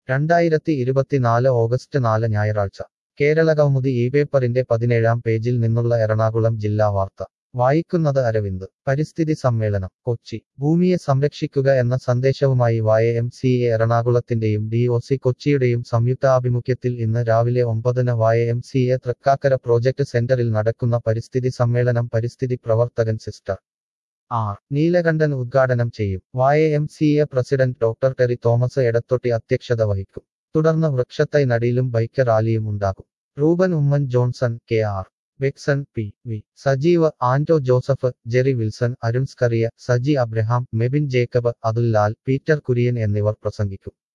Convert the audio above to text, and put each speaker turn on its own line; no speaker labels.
രണ്ടായിരത്തി ഇരുപത്തിനാല് ഓഗസ്റ്റ് നാല് ഞായറാഴ്ച കേരള കൗമുദി ഈ പേപ്പറിന്റെ പതിനേഴാം പേജിൽ നിന്നുള്ള എറണാകുളം ജില്ലാ വാർത്ത വായിക്കുന്നത് അരവിന്ദ് പരിസ്ഥിതി സമ്മേളനം കൊച്ചി ഭൂമിയെ സംരക്ഷിക്കുക എന്ന സന്ദേശവുമായി വായ എം സി എ എറണാകുളത്തിന്റെയും ഡി ഒ സി കൊച്ചിയുടെയും സംയുക്താഭിമുഖ്യത്തിൽ ഇന്ന് രാവിലെ ഒമ്പതിന് Y M C A Thrikkakara project സെന്ററിൽ നടക്കുന്ന പരിസ്ഥിതി സമ്മേളനം പരിസ്ഥിതി പ്രവർത്തകൻ സിസ്റ്റർ ആർ നീലകണ്ഠൻ ഉദ്ഘാടനം ചെയ്യും Y M C A president doctor Terry Thomas Edathotty അധ്യക്ഷത വഹിക്കും തുടർന്ന് വൃക്ഷത്തൈ നടിയിലും ബൈക്ക് റാലിയും ഉണ്ടാകും Reuben Oommen Johnson K R Bexon P V Sajeev Anto Joseph Jerry Wilson Arun Scaria Saji Abraham Mebin Jacob Athul Lal Peter Kurian എന്നിവർ പ്രസംഗിക്കും